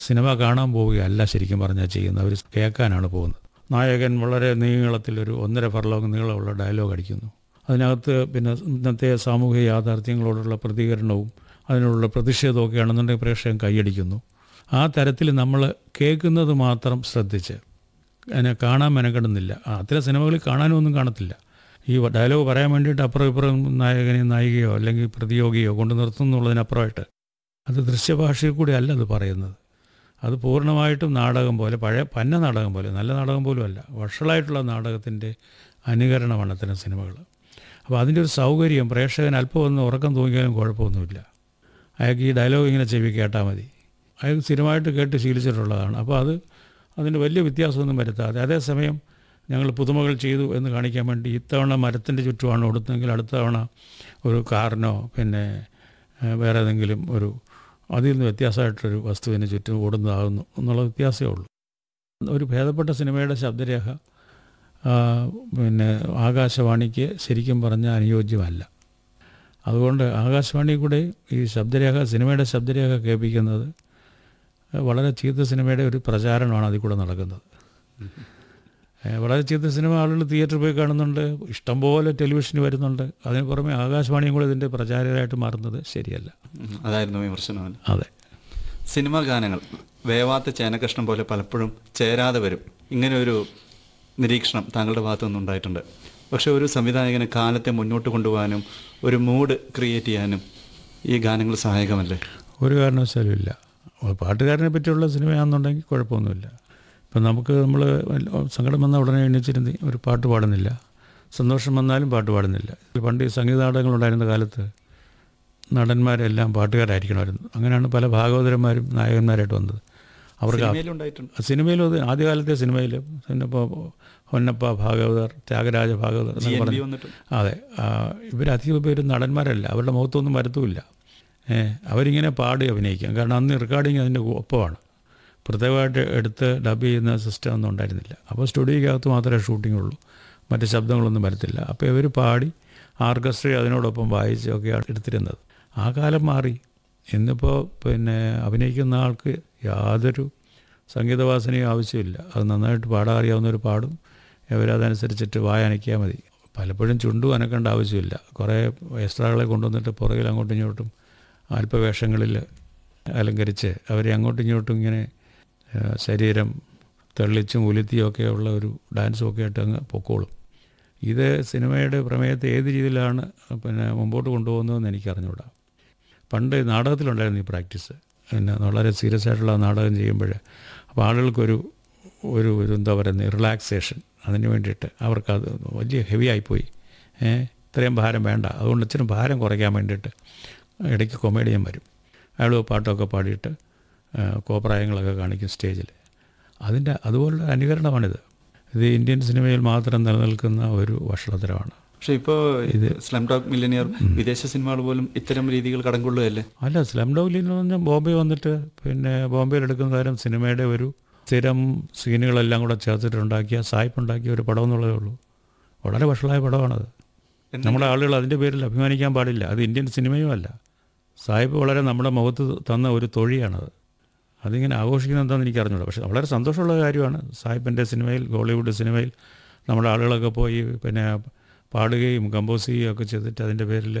cinema കാണാൻ പോവുകയല്ല ശരിക്കും പറഞ്ഞാൽ ചെയ്യുന്നത് അവർ കേൾക്കാനാണ് പോകുന്നത് നായകൻ വളരെ നീളത്തിൽ ഒരു ഒന്നര ഫർലോങ് നീളമുള്ള ഡയലോഗ് അടിക്കുന്നു അതിനകത്ത് പിന്നെ ഇന്നത്തെ സാമൂഹിക യാഥാർത്ഥ്യങ്ങളോടുള്ള പ്രതികരണവും അതിനുള്ള പ്രതിഷേധമൊക്കെ ആണെന്നുണ്ടെങ്കിൽ പ്രേക്ഷകൻ കൈയടിക്കുന്നു ആ തരത്തിൽ നമ്മൾ കേൾക്കുന്നത് മാത്രം ശ്രദ്ധിച്ച് അതിനെ കാണാൻ മെനക്കെടുന്നില്ല ആ, അത്തരം സിനിമകളിൽ കാണാനും ഒന്നും കാണത്തില്ല ഈ ഡയലോഗ് പറയാൻ വേണ്ടിയിട്ട് അപ്പുറം ഇപ്പുറം നായകനെയോ നായികയോ അല്ലെങ്കിൽ പ്രതിയോഗിയോ കൊണ്ട് നിർത്തുന്നുള്ളതിനപ്പുറമായിട്ട് അത് ദൃശ്യഭാഷയിൽ കൂടി അല്ല അത് പറയുന്നത് അത് പൂർണ്ണമായിട്ടും നാടകം പോലെ പഴയ പന്ന നാടകം പോലെ നല്ല നാടകം പോലും അല്ല വഷളായിട്ടുള്ള നാടകത്തിൻ്റെ അനുകരണമാണ് അത്തരം സിനിമകൾ അപ്പോൾ അതിൻ്റെ ഒരു സൗകര്യം പ്രേക്ഷകൻ അല്പം ഒന്ന് ഉറക്കം തൂങ്ങിയാലും കുഴപ്പമൊന്നുമില്ല അയാൾക്ക് ഈ ഡയലോഗ് ഇങ്ങനെ ചെവി കേട്ടാൽ മതി അയാൾ സ്ഥിരമായിട്ട് കേട്ട് ശീലിച്ചിട്ടുള്ളതാണ് അപ്പോൾ അത് അതിന് വലിയ വ്യത്യാസമൊന്നും വരുത്താതെ അതേസമയം ഞങ്ങൾ പുതുമകൾ ചെയ്തു എന്ന് കാണിക്കാൻ വേണ്ടി ഇത്തവണ മരത്തിൻ്റെ ചുറ്റുമാണ് ഓടുന്നതെങ്കിൽ അടുത്ത തവണ ഒരു കാറിനോ പിന്നെ ഏഹ്, വേറെ ഏതെങ്കിലും ഒരു അതിൽ നിന്ന് വ്യത്യാസമായിട്ടൊരു വസ്തുവിന് ചുറ്റും ഓടുന്നതാകുന്നു എന്നുള്ള വ്യത്യാസമേ ഉള്ളൂ ഒരു ഭേദപ്പെട്ട സിനിമയുടെ ശബ്ദരേഖ ആ, പിന്നെ ആകാശവാണിക്ക് ശരിക്കും പറഞ്ഞാൽ അനുയോജ്യമല്ല അതുകൊണ്ട് ആകാശവാണി കൂടെ ഈ ശബ്ദരേഖ സിനിമയുടെ ശബ്ദരേഖ കേൾപ്പിക്കുന്നത് വളരെ ചീത്ത സിനിമയുടെ ഒരു പ്രചാരണമാണ് അതിൽ കൂടെ നടക്കുന്നത് ഏഹ് വളരെ ചീത്ത സിനിമ ആളുകൾ തിയേറ്ററിൽ പോയി കാണുന്നുണ്ട് ഇഷ്ടംപോലെ ടെലിവിഷന് വരുന്നുണ്ട് അതിന് പുറമെ ആകാശവാണിയും കൂടെ ഇതിൻ്റെ പ്രചാരകരായിട്ട് മാറുന്നത് ശരിയല്ല ഉം, അതായിരുന്നു വിമർശനം അതെ സിനിമാ ഗാനങ്ങൾ വേവാത്ത ചേനക്കഷ്ണം പോലെ പലപ്പോഴും ചേരാതെ വരും ഇങ്ങനെ ഒരു നിരീക്ഷണം താങ്കളുടെ ഭാഗത്തു നിന്നുണ്ടായിട്ടുണ്ട് പക്ഷെ ഒരു സംവിധായകന് കാലത്തെ മുന്നോട്ട് കൊണ്ടുപോകാനും ഒരു മൂഡ് ക്രിയേറ്റ് ചെയ്യാനും ഈ ഗാനങ്ങൾ സഹായകമല്ലേ ഒരു കാരണവശാലും ഇല്ല പാട്ടുകാരനെ പറ്റിയുള്ള സിനിമയാണെന്നുണ്ടെങ്കിൽ കുഴപ്പമൊന്നുമില്ല ഇപ്പം നമുക്ക് നമ്മൾ സങ്കടം വന്നാൽ ഉടനെ എണ്ണിച്ചിരുന്ന് ഒരു പാട്ട് പാടുന്നില്ല സന്തോഷം വന്നാലും പാട്ട് പാടുന്നില്ല പണ്ട് ഈ സംഗീത നാടകങ്ങളുണ്ടായിരുന്ന കാലത്ത് നടന്മാരെല്ലാം പാട്ടുകാരായിരിക്കണമായിരുന്നു അങ്ങനെയാണ് പല ഭാഗവതരന്മാരും നായകന്മാരായിട്ട് വന്നത് അവർക്ക് ആ- സിനിമയിലും ഉണ്ടായിട്ടുണ്ട് സിനിമയിലും അത് ആദ്യകാലത്തെ സിനിമയിൽ പിന്നെ ഇപ്പോൾ ഹൊന്നപ്പ ഭാഗവതർ ത്യാഗരാജ ഭാഗവതർ ജി എന്നൊക്കെ എൻ ബി പറഞ്ഞു വന്നിട്ടുണ്ട് അതെ ആ, ഇവരധികം പേരും നടന്മാരല്ല അവരുടെ മുഖത്തൊന്നും വരത്തുമില്ല ഏ, അവരിങ്ങനെ പാടി അഭിനയിക്കാം കാരണം അന്ന് റെക്കോർഡിങ് അതിൻ്റെ ഒപ്പമാണ് പ്രത്യേകമായിട്ട് എടുത്ത് ഡബ് ചെയ്യുന്ന സിസ്റ്റം ഒന്നും ഉണ്ടായിരുന്നില്ല അപ്പോൾ സ്റ്റുഡിയോയ്ക്കകത്ത് മാത്രമേ ഷൂട്ടിംഗ് ഉള്ളൂ മറ്റ് ശബ്ദങ്ങളൊന്നും വരത്തില്ല അപ്പോൾ ഇവർ പാടി ആർക്കസ്ട്ര അതിനോടൊപ്പം വായിച്ചൊക്കെയാണ് എടുത്തിരുന്നത് ആ കാലം മാറി ഇന്നിപ്പോൾ പിന്നെ അഭിനയിക്കുന്ന ആൾക്ക് യാതൊരു സംഗീതവാസനയും ആവശ്യമില്ല അത് നന്നായിട്ട് പാടാൻ അറിയാവുന്നവർ പാടും ഇവരതനുസരിച്ചിട്ട് വായ അനക്കിയാൽ മതി പലപ്പോഴും ചുണ്ടും അനക്കേണ്ട ആവശ്യമില്ല കുറേ എക്സ്ട്രാകളെ കൊണ്ടുവന്നിട്ട് പുറകിൽ അങ്ങോട്ടും ഇങ്ങോട്ടും അല്പവേഷങ്ങളിൽ അലങ്കരിച്ച് അവരെ അങ്ങോട്ടും ഇങ്ങോട്ടും ഇങ്ങനെ ആ, ശരീരം തെള്ളിച്ചും ഉലുത്തിയും ഒക്കെ ഉള്ള ഒരു ഡാൻസും ഒക്കെ ആയിട്ട് അങ്ങ് പൊക്കോളും ഇത് സിനിമയുടെ പ്രമേയത്തെ ഏത് രീതിയിലാണ് പിന്നെ മുമ്പോട്ട് കൊണ്ടുപോകുന്നതെന്ന് എനിക്കറിഞ്ഞൂടാ പണ്ട് നാടകത്തിലുണ്ടായിരുന്നു ഈ പ്രാക്ടീസ് പിന്നെ വളരെ സീരിയസ് ആയിട്ടുള്ള നാടകം ചെയ്യുമ്പോൾ അപ്പോൾ ആളുകൾക്കൊരു ഒരു ഒരു എന്താ പറയുന്നത് റിലാക്സേഷൻ അതിന് വേണ്ടിയിട്ട് അവർക്കത് വലിയ ഹെവി ആയിപ്പോയി ഏഹ് ഇത്രയും ഭാരം വേണ്ട അതുകൊണ്ട് ഇച്ചിരി ഭാരം കുറയ്ക്കാൻ വേണ്ടിയിട്ട് ഇടയ്ക്ക് കൊമേഡിയൻ വരും അയാൾ പാട്ടൊക്കെ പാടിയിട്ട് ആ, കോപ്രായങ്ങളൊക്കെ കാണിക്കും സ്റ്റേജിൽ അതിൻ്റെ അതുപോലുള്ള അനുകരണമാണിത് ഇത് ഇന്ത്യൻ സിനിമയിൽ മാത്രം നിലനിൽക്കുന്ന ഒരു വഷളത്തരമാണ് പക്ഷെ ഇപ്പോൾ സ്ലം ഡോഗ് മില്ലനിയർ വിദേശ സിനിമകൾ പോലും ഇത്തരം രീതികൾ കടം കൊള്ളുകയല്ലേ അല്ല സ്ലം ഡോഗ്ലി എന്ന് പറഞ്ഞാൽ ബോംബെ വന്നിട്ട് പിന്നെ ബോംബെയിൽ എടുക്കുന്ന തരം സിനിമയുടെ ഒരു സ്ഥിരം സീനുകളെല്ലാം കൂടെ ചേർത്തിട്ടുണ്ടാക്കിയ സായിപ്പ് ഉണ്ടാക്കിയ ഒരു പടം എന്നുള്ളതേ ഉള്ളൂ വളരെ വഷളായ പടമാണത് നമ്മുടെ ആളുകൾ അതിൻ്റെ പേരിൽ അഭിമാനിക്കാൻ പാടില്ല അത് ഇന്ത്യൻ സിനിമയും അല്ല സായിപ്പ് വളരെ നമ്മുടെ മുഖത്ത് തന്ന ഒരു തൊഴിയാണത് അതിങ്ങനെ ആഘോഷിക്കുന്നത് എന്താണെന്ന് എനിക്ക് അറിഞ്ഞൂടാ പക്ഷേ വളരെ സന്തോഷമുള്ള കാര്യമാണ് സാഹിബിൻ്റെ സിനിമയിൽ ഹോളിവുഡ് സിനിമയിൽ നമ്മുടെ ആളുകളൊക്കെ പോയി പിന്നെ പാടുകയും കമ്പോസ് ചെയ്യുകയും ഒക്കെ ചെയ്തിട്ട് അതിൻ്റെ പേരിൽ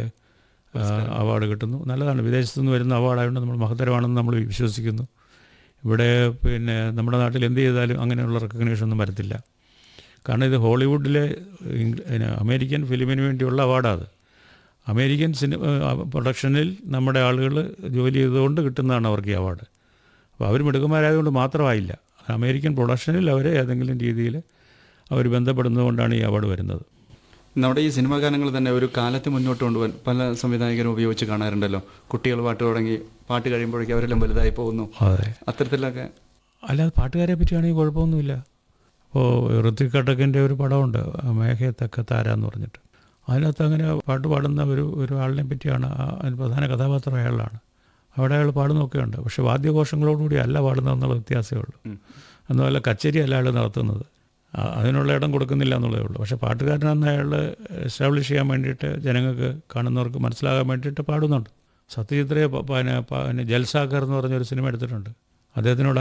അവാർഡ് കിട്ടുന്നു നല്ലതാണ് വിദേശത്തു നിന്ന് വരുന്ന അവാർഡായതുകൊണ്ട് നമ്മൾ മഹത്തരമാണെന്ന് നമ്മൾ വിശ്വസിക്കുന്നു ഇവിടെ പിന്നെ നമ്മുടെ നാട്ടിൽ എന്ത് ചെയ്താലും അങ്ങനെയുള്ള റെക്കഗ്നേഷൻ ഒന്നും വരത്തില്ല കാരണം ഇത് ഹോളിവുഡിലെ ഇംഗ്ല- പിന്നെ അമേരിക്കൻ ഫിലിമിന് വേണ്ടിയുള്ള അവാർഡാണ് അമേരിക്കൻ സിനിമ പ്രൊഡക്ഷനിൽ നമ്മുടെ ആളുകൾ ജോലി ചെയ്തുകൊണ്ട് കിട്ടുന്നതാണ് അവർക്ക് ഈ അവാർഡ് അപ്പോൾ അവർ മിടുക്കന്മാരായതുകൊണ്ട് മാത്രമായില്ല അമേരിക്കൻ പ്രൊഡക്ഷനിൽ അവരെ ഏതെങ്കിലും രീതിയിൽ അവർ ബന്ധപ്പെടുന്നതുകൊണ്ടാണ് ഈ അവാർഡ് വരുന്നത് നമ്മുടെ ഈ സിനിമാ ഗാനങ്ങൾ തന്നെ ഒരു കാലത്ത് മുന്നോട്ട് കൊണ്ടുപോകാൻ പല സംവിധായകരും ഉപയോഗിച്ച് കാണാറുണ്ടല്ലോ കുട്ടികൾ പാട്ട് തുടങ്ങി പാട്ട് കഴിയുമ്പോഴേക്കും അവരെല്ലാം വലുതായി പോകുന്നു അതെ അത്തരത്തിലൊക്കെ അല്ലാതെ പാട്ടുകാരെ പറ്റിയാണെങ്കിൽ കുഴപ്പമൊന്നുമില്ല ഇപ്പോൾ ഋത്വിക് കട്ടക്കിൻ്റെ ഒരു പടമുണ്ട് മേഘയെ തക്ക താര എന്ന് പറഞ്ഞിട്ട് അതിനകത്ത് അങ്ങനെ പാട്ട് പാടുന്ന ഒരു ഒരു ആളിനെ പറ്റിയാണ് ആ- അതിന് പ്രധാന കഥാപാത്രം അയാളാണ് അവിടെ അയാൾ പാടുന്നൊക്കെ ഉണ്ട് പക്ഷേ വാദ്യഘോഷങ്ങളോടുകൂടി അല്ല പാടുന്നതെന്നുള്ള വ്യത്യാസമേ ഉള്ളൂ എന്നുമല്ല കച്ചേരി അല്ല അയാൾ നടത്തുന്നത് ആ- അതിനുള്ള ഇടം കൊടുക്കുന്നില്ല എന്നുള്ളതേ ഉള്ളൂ പക്ഷേ പാട്ടുകാരനെന്ന് അയാൾ എസ്റ്റാബ്ലിഷ് ചെയ്യാൻ വേണ്ടിയിട്ട് ജനങ്ങൾക്ക് കാണുന്നവർക്ക് മനസ്സിലാകാൻ വേണ്ടിയിട്ട് പാടുന്നുണ്ട് സത്യജിത്രയെ പ- പിന്നെ പ- പിന്നെ ജൽസാക്കർ എന്ന് പറഞ്ഞൊരു സിനിമ എടുത്തിട്ടുണ്ട് അദ്ദേഹത്തിനോട്